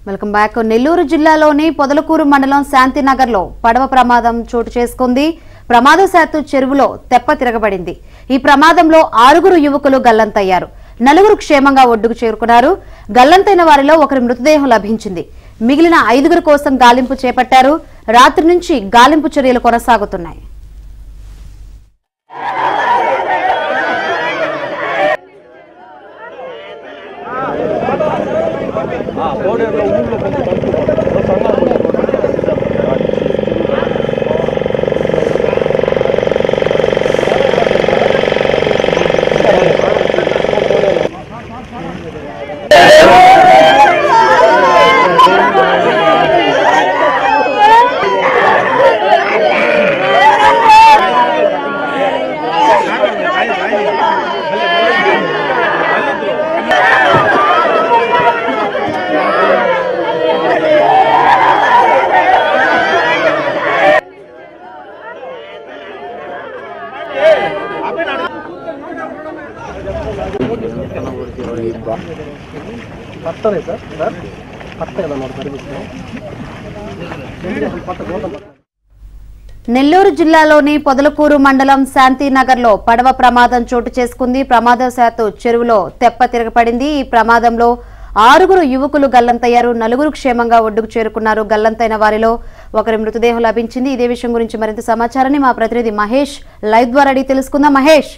welcome back Nellore జిల్లాలోని పొదలకూరు మండలం శాంతినగర్లో పడవ ప్రమాదం చోటు చేసుకుంది ప్రమాదశాత్తు చెరువులో తెప్ప తిరగబడింది ఈ ప్రమాదంలో ఆరుగురు యువకులు గల్లంతయ్యారు నలుగురు క్షేమంగా ఒడ్డుకు చేరుకున్నారు గల్లంతైన వారిలో ఒకరి మృతదేహం లభించింది మిగిలిన ఐదుగురు కోసం గాలింపు చేపట్టారు రాత్రి నుంచి గాలింపు చర్యలు కొనసాగుతున్నాయి పట్టనే సార్ సార్ పట్ట కదా మరి కనిపిస్తున్నాం నెల్లూరు జిల్లాలోని పొదలకూరు మండలం శాంతినగర్లో పడవ ప్రమాదం చోటు చేసుకుంది ప్రమాదశాత్తు చెరువులో తెప్ప తిరగపడింది ఈ ప్రమాదంలో ఆరుగురు యువకులు గల్లంతయ్యారు నలుగురు క్షేమంగా ఒడ్డుకు చేరుకున్నారు గల్లంతైన వారిలో ఒకరి మృతదేహం లభించింది ఇదే విషయం గురించి మరింత సమాచారాన్ని మా ప్రతినిధి మహేష్ లైవ్ ద్వారా అడిగి తెలుసుకుందాం మహేష్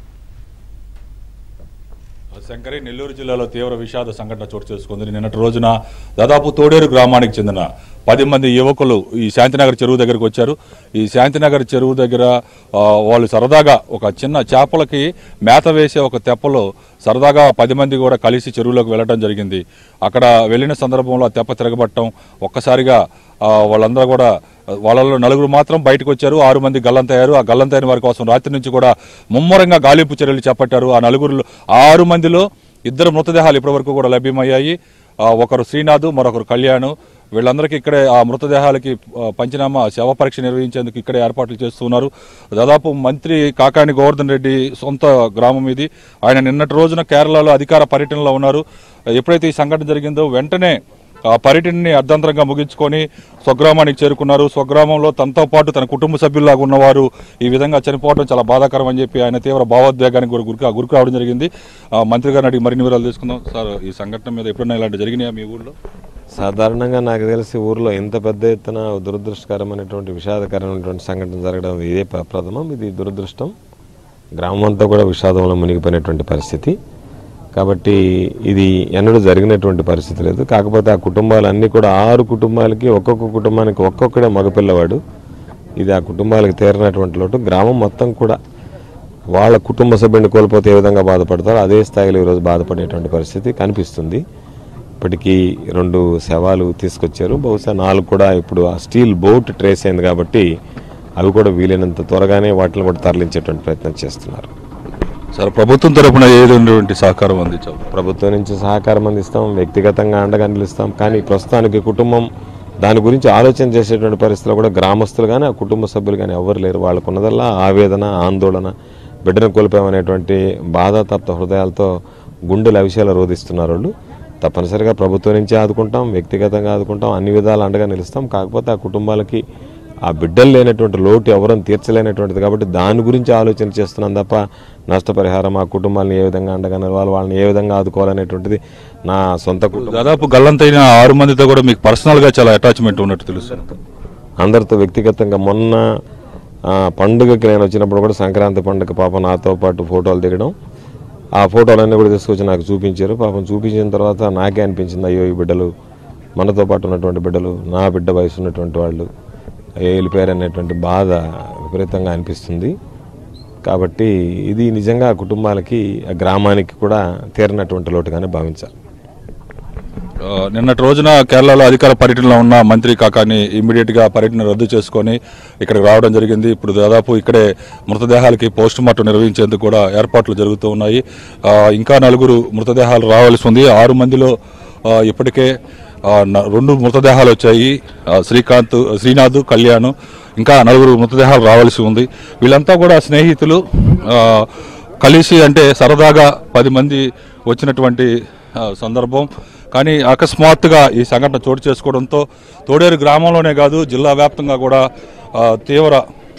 శంకరి నెల్లూరు జిల్లాలో తీవ్ర విషాద సంఘటన చోటు చేసుకుంది నిన్నటి రోజున దాదాపు తోడేరు గ్రామానికి చెందిన పది మంది యువకులు ఈ శాంతినగర్ చెరువు దగ్గరకు వచ్చారు ఈ శాంతినగర్ చెరువు దగ్గర ఆ, వాళ్ళు సరదాగా ఒక చిన్న చేపలకి మేత వేసే ఒక తెప్పలో సరదాగా పది మంది కూడా కలిసి చెరువులోకి వెళ్ళడం జరిగింది అక్కడ వెళ్ళిన సందర్భంలో ఆ తెప్ప తిరగబట్టడం ఒక్కసారిగా ఆ, వాళ్ళందరూ కూడా వాళ్ళలో నలుగురు మాత్రం బయటకు వచ్చారు ఆరు మంది గల్లంతయ్యారు ఆ గల్లంతైన వారి కోసం రాత్రి నుంచి కూడా ముమ్మరంగా గాలింపు చర్యలు చేపట్టారు ఆ నలుగురు ఆరు మందిలో ఇద్దరు మృతదేహాలు ఇప్పటివరకు కూడా లభ్యమయ్యాయి ఆ, ఒకరు శ్రీనాథ్ మరొకరు కళ్యాణ్ వీళ్ళందరికీ ఇక్కడే ఆ మృతదేహాలకి ఆ, పంచనామా శవ పరీక్ష నిర్వహించేందుకు ఇక్కడే ఏర్పాట్లు చేస్తున్నారు దాదాపు మంత్రి కాకాని గోవర్ధన్ రెడ్డి సొంత గ్రామం ఇది ఆయన నిన్నటి రోజున కేరళలో అధికార పర్యటనలో ఉన్నారు ఎప్పుడైతే ఈ సంఘటన జరిగిందో వెంటనే ఆ పర్యటనని అర్ధంతరంగా ముగించుకొని స్వగ్రామానికి చేరుకున్నారు స్వగ్రామంలో తనతో పాటు తన కుటుంబ సభ్యుల్లాగా ఉన్నవారు ఈ విధంగా చనిపోవడం చాలా బాధాకరం అని చెప్పి ఆయన తీవ్ర భావోద్వేగానికి కూడా గురి గురి కావడం జరిగింది ఆ, మంత్రి గారిని అడిగి మరిన్ని వివరాలు తీసుకుందాం సార్ ఈ సంఘటన మీద ఎప్పుడైనా ఇలాంటి జరిగినాయా మీ ఊళ్ళో సాధారణంగా నాకు తెలిసి ఊర్లో ఇంత పెద్ద ఎత్తున దురదృష్టకరమైనటువంటి విషాదకరమైనటువంటి సంఘటన జరగడం ఇదే ప్ర- ప్రథమం ఇది దురదృష్టం గ్రామం అంతా కూడా విషాదంలో మునిగిపోయినటువంటి పరిస్థితి కాబట్టి ఇది ఎన్నడూ జరిగినటువంటి పరిస్థితి లేదు కాకపోతే ఆ కుటుంబాలన్నీ కూడా ఆరు కుటుంబాలకి ఒక్కొక్క కుటుంబానికి ఒక్కొక్కడే మగపిల్లవాడు ఇది ఆ కుటుంబాలకు తీరినటువంటి లోటు గ్రామం మొత్తం కూడా వాళ్ళ కుటుంబ సభ్యుని కోల్పోతే ఏ విధంగా బాధపడతారో అదే స్థాయిలో ఈరోజు బాధపడేటువంటి పరిస్థితి కనిపిస్తుంది ఇప్పటికీ రెండు శవాలు తీసుకొచ్చారు బహుశా నాలుగు కూడా ఇప్పుడు ఆ స్టీల్ బోట్ ట్రేస్ అయింది కాబట్టి అవి కూడా వీలైనంత త్వరగానే వాటిని కూడా తరలించేటువంటి ప్రయత్నం చేస్తున్నారు సార్ ప్రభుత్వం తరపున ఏదైనటువంటి సహకారం అందించావు ప్రభుత్వం నుంచి సహకారం అందిస్తాం వ్యక్తిగతంగా అండగా నిలుస్తాం కానీ ప్రస్తుతానికి కుటుంబం దాని గురించి ఆలోచన చేసేటువంటి పరిస్థితిలో కూడా గ్రామస్తులు కానీ ఆ కుటుంబ సభ్యులు కానీ ఎవరు లేరు వాళ్ళకు ఉన్నదల్లా ఆవేదన ఆందోళన బిడ్డను కోల్పోయామనేటువంటి బాధాతప్త హృదయాలతో గుండెలు అవిషయాలు రోధిస్తున్నారు వాళ్ళు తప్పనిసరిగా ప్రభుత్వం నుంచి ఆదుకుంటాం వ్యక్తిగతంగా ఆదుకుంటాం అన్ని విధాలు అండగా నిలుస్తాం కాకపోతే ఆ కుటుంబాలకి ఆ బిడ్డలు లేనటువంటి లోటు ఎవరని తీర్చలేనటువంటిది కాబట్టి దాని గురించి ఆలోచన చేస్తున్నాం తప్ప నష్టపరిహారం ఆ కుటుంబాలను ఏ విధంగా అండగా నిలవాలి వాళ్ళని ఏ విధంగా ఆదుకోవాలనేటువంటిది నా సొంత కుటుంబం దాదాపు గల్లంతైన ఆరు మందితో కూడా మీకు పర్సనల్ గా చాలా అటాచ్మెంట్ ఉన్నట్టు తెలుస్తుంది అందరితో వ్యక్తిగతంగా మొన్న ఆ, పండుగకి నేను వచ్చినప్పుడు కూడా సంక్రాంతి పండుగ పాపం నాతో పాటు ఫోటోలు దిగడం ఆ ఫోటోలన్నీ కూడా తీసుకొచ్చి నాకు చూపించారు పాపం చూపించిన తర్వాత నాకే అనిపించింది అయ్యో ఈ బిడ్డలు మనతో పాటు ఉన్నటువంటి బిడ్డలు నా బిడ్డ వయసు ఉన్నటువంటి వాళ్ళు వెళ్ళిపోయారు అనేటువంటి బాధ విపరీతంగా అనిపిస్తుంది కాబట్టి ఇది నిజంగా ఆ కుటుంబాలకి ఆ గ్రామానికి కూడా తీరినటువంటి లోటుగానే భావించాలి ఆ, నిన్నటి రోజున కేరళలో అధికార పర్యటనలో ఉన్న మంత్రి కాకాని ఇమ్మీడియట్ గా పర్యటన రద్దు చేసుకొని ఇక్కడికి రావడం జరిగింది ఇప్పుడు దాదాపు ఇక్కడే మృతదేహాలకి పోస్ట్ మార్టం నిర్వహించేందుకు కూడా ఏర్పాట్లు జరుగుతూ ఉన్నాయి ఆ, ఇంకా నలుగురు మృతదేహాలు రావాల్సి ఉంది ఆరు మందిలో ఆ, ఇప్పటికే ఆ, న- రెండు మృతదేహాలు వచ్చాయి ఆ, శ్రీకాంత్ శ్రీనాథ్ కళ్యాణ్ ఇంకా నలుగురు మృతదేహాలు రావాల్సి ఉంది వీళ్ళంతా కూడా స్నేహితులు ఆ, కలిసి అంటే సరదాగా పది మంది వచ్చినటువంటి ఆ, సందర్భం కానీ అకస్మాత్తుగా ఈ సంఘటన చోటు చేసుకోవడంతో తోడేరు గ్రామంలోనే కాదు జిల్లా వ్యాప్తంగా కూడా ఆ, తీవ్ర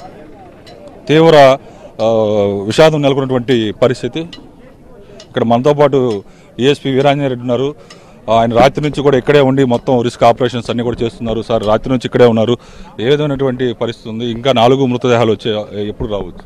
తీవ్ర ఆ, విషాదం నెలకొన్నటువంటి పరిస్థితి ఇక్కడ మనతో పాటు ఏఎస్పీ వీరాంజనే రెడ్డి ఉన్నారు ఆయన రాత్రి నుంచి కూడా ఇక్కడే ఉండి మొత్తం రిస్క్ ఆపరేషన్స్ అన్ని కూడా చేస్తున్నారు సార్ రాత్రి నుంచి ఇక్కడే ఉన్నారు ఏ విధమైనటువంటి పరిస్థితి ఉంది ఇంకా నాలుగు మృతదేహాలు వచ్చే ఎప్పుడు రావచ్చు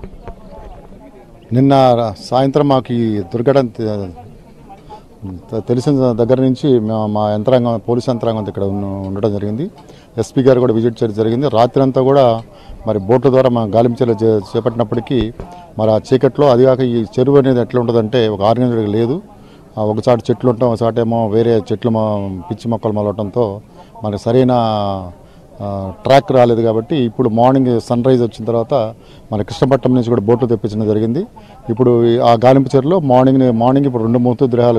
నిన్న రా- సాయంత్రం మాకు ఈ దుర్ఘటన తె- తె- తెలిసిన దగ్గర నుంచి మా- మా యంత్రాంగం పోలీస్ యంత్రాంగం ఇక్కడ ఉన్న- ఉండడం జరిగింది ఎస్పీ గారు కూడా విజిట్ చేయడం జరిగింది రాత్రి అంతా కూడా మరి బోట్ల ద్వారా మా గాలింపు చర్యలు చే- చేపట్టినప్పటికీ మరి ఆ చీకట్లో అది కాక ఈ చెరువు అనేది ఎట్లా ఉంటుందంటే ఒక ఆర్గనైజ్డ్ లేదు ఆ ఒక చాటు చెట్లు ఉంటాం ఒక చాటు ఏమో వేరే చెట్లు మా పిచ్చి మొక్కలు మొలవటంతో మనకి సరైన ఆ, ట్రాక్ రాలేదు కాబట్టి ఇప్పుడు మార్నింగ్ సన్ రైజ్ వచ్చిన తర్వాత మన కృష్ణపట్నం నుంచి కూడా బోట్లు తెప్పించడం జరిగింది ఇప్పుడు ఈ- ఆ గాలింపు చర్యలో మార్నింగ్ మార్నింగ్ ఇప్పుడు రెండు మూర్తి విగ్రహాలు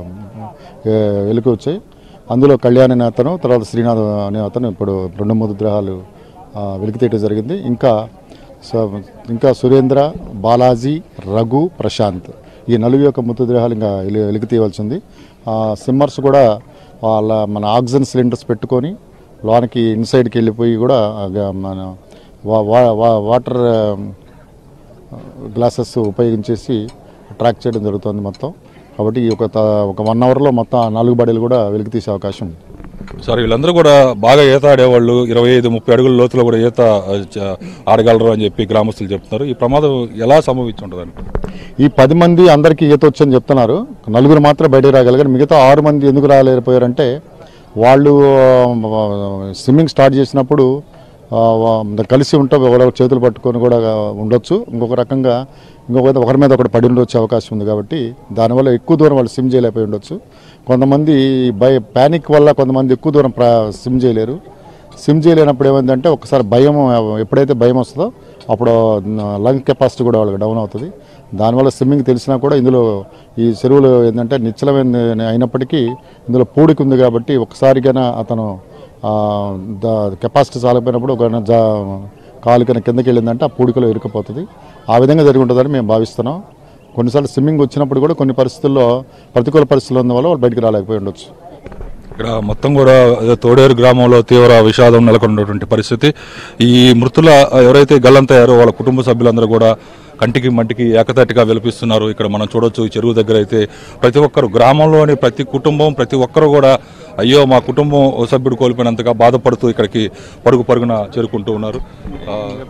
వెలుగు వచ్చాయి అందులో కళ్యాణ్ అనే అతను తర్వాత శ్రీనాథ్ అనే అతను ఇప్పుడు రెండు మూడు విగ్రహాలు వెలికి తీయడం జరిగింది ఇంకా సో- ఇంకా సురేంద్ర బాలాజీ రఘు ప్రశాంత్ ఈ నలుగురు యొక్క మృతదేహాలు ఇంకా వెలి వెలికి తీయవలసింది సిమ్మర్స్ కూడా వాళ్ళ మన ఆక్సిజన్ సిలిండర్స్ పెట్టుకొని లోనికి ఇన్సైడ్కి వెళ్ళిపోయి కూడా ఆ గ- మన వా- వా- వా- వాటర్ గ్లాసెస్ ఉపయోగించేసి ట్రాక్ చేయడం జరుగుతుంది మొత్తం కాబట్టి ఈ ఒక త- ఒక వన్ అవర్లో మొత్తం ఆ నాలుగు బాడీలు కూడా వెలికి తీసే అవకాశం ఉంది సార్ వీళ్ళందరూ కూడా బాగా ఈత ఆడేవాళ్ళు ఇరవై ఐదు ముప్పై అడుగుల లోతులో కూడా ఈత ఆ, చ- ఆడగలరు అని చెప్పి గ్రామస్తులు చెప్తున్నారు ఈ ప్రమాదం ఎలా సంభవించి ఉంటుంది ఈ పది మంది అందరికీ ఈత వచ్చని చెప్తున్నారు నలుగురు మాత్రం బయటకు రాగలిగారు మిగతా ఆరు మంది ఎందుకు రాలేకపోయారంటే వాళ్ళు ఆ, స్విమ్మింగ్ స్టార్ట్ చేసినప్పుడు ఆ, వా- కలిసి ఉంటే ఎవరో చేతులు పట్టుకొని కూడా ఉండొచ్చు ఇంకొక రకంగా ఇంకొక ఒకరి మీద ఒకటి పడి ఉండొచ్చే అవకాశం ఉంది కాబట్టి దానివల్ల ఎక్కువ దూరం వాళ్ళు స్విమ్ చేయలేకపోయి ఉండొచ్చు కొంతమంది భయ ప్యానిక్ వల్ల కొంతమంది ఎక్కువ దూరం ప్రా స్విమ్ చేయలేరు స్విమ్ చేయలేనప్పుడు ఏమైందంటే ఒకసారి భయం ఎప్పుడైతే భయం వస్తుందో అప్పుడు లంగ్ కెపాసిటీ కూడా వాళ్ళకి డౌన్ అవుతుంది దానివల్ల స్విమ్మింగ్ తెలిసినా కూడా ఇందులో ఈ చెరువులు ఏంటంటే నిశ్చలమైన అయినప్పటికీ ఇందులో పూడికి ఉంది కాబట్టి ఒకసారిగానే అతను ఆ, ద కెపాసిటీ చాలకపోయినప్పుడు ఒక జా కాలు కన్నా కిందకి వెళ్ళిందంటే ఆ పూడికలో ఇరుక్కుపోతుంది ఆ విధంగా జరిగి ఉంటుందని మేము భావిస్తున్నాం కొన్నిసార్లు స్విమ్మింగ్ వచ్చినప్పుడు కూడా కొన్ని పరిస్థితుల్లో ప్రతికూల పరిస్థితులు ఉన్న వల్ల వాళ్ళు బయటికి రాలేకపోయి ఉండొచ్చు ఇక్కడ మొత్తం కూడా ఏదో తోడేరు గ్రామంలో తీవ్ర విషాదం నెలకొన్నటువంటి పరిస్థితి ఈ మృతుల ఎవరైతే గల్లంతయ్యారో వాళ్ళ కుటుంబ సభ్యులందరూ కూడా కంటికి మంటికి ఏకతాటిగా వెలిపిస్తున్నారు ఇక్కడ మనం చూడొచ్చు ఈ చెరువు దగ్గర అయితే ప్రతి ఒక్కరు గ్రామంలోని ప్రతి కుటుంబం ప్రతి ఒక్కరు కూడా అయ్యో మా కుటుంబం ఓ సభ్యుడు కోల్పోయినంతగా బాధపడుతూ ఇక్కడికి పరుగు పరుగున చేరుకుంటూ ఉన్నారు ఆ,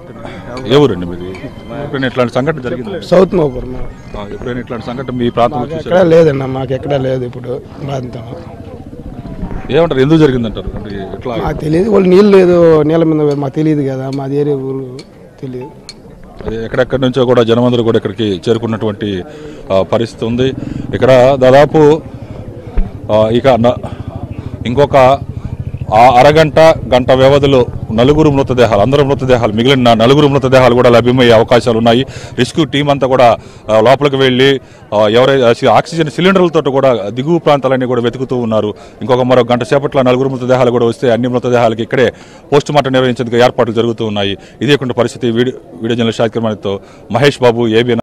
ఏ ఊరండి మీది ఎప్పుడైనా ఇట్లాంటి సంఘటన జరిగింది సౌత్ మోపూర్ మా ఎప్పుడైనా ఇట్లాంటి సంఘటన మీ ప్రాంతంలో ఎక్కడా చూసారా లేదన్న మాకు ఎక్కడా లేదు ఇప్పుడు ప్రాంతం ఏమంటారు ఎందుకు జరిగిందంటారు అంటే ఇట్లా మాకు తెలియదు వాళ్ళు నీళ్ళు లేదు నీళ్ళ మీద మాకు తెలియదు కదా మాది ఏరియా ఊరు తెలియదు అది ఎక్కడెక్కడి నుంచో కూడా జనమందరూ కూడా ఇక్కడికి చేరుకున్నటువంటి ఆ, పరిస్థితి ఉంది ఇక్కడ దాదాపు ఆ, ఇక న- ఇంకొక ఆ అరగంట గంట వ్యవధిలో నలుగురు మృతదేహాలు అందరు మృతదేహాలు మిగిలిన నలుగురు మృతదేహాలు కూడా లభ్యమయ్యే అవకాశాలు ఉన్నాయి రెస్క్యూ టీం అంతా కూడా ఆ, లోపలికి వెళ్ళి ఆ, ఎవరైతే ఆక్సిజన్ సిలిండర్లతో కూడా దిగువ ప్రాంతాలన్నీ కూడా వెతుకుతూ ఉన్నారు ఇంకొక మరో గంట సేపట్లో నలుగురు మృతదేహాలు కూడా వస్తే అన్ని మృతదేహాలకి ఇక్కడే పోస్ట్ మార్టం నిర్వహించేందుకు ఏర్పాట్లు జరుగుతూ ఉన్నాయి ఇదే కొన్ని పరిస్థితి వీడియో వీడియో జర్నలిస్ట్ షాకిర్ మనతో మహేష్ బాబు ఏబిఎన్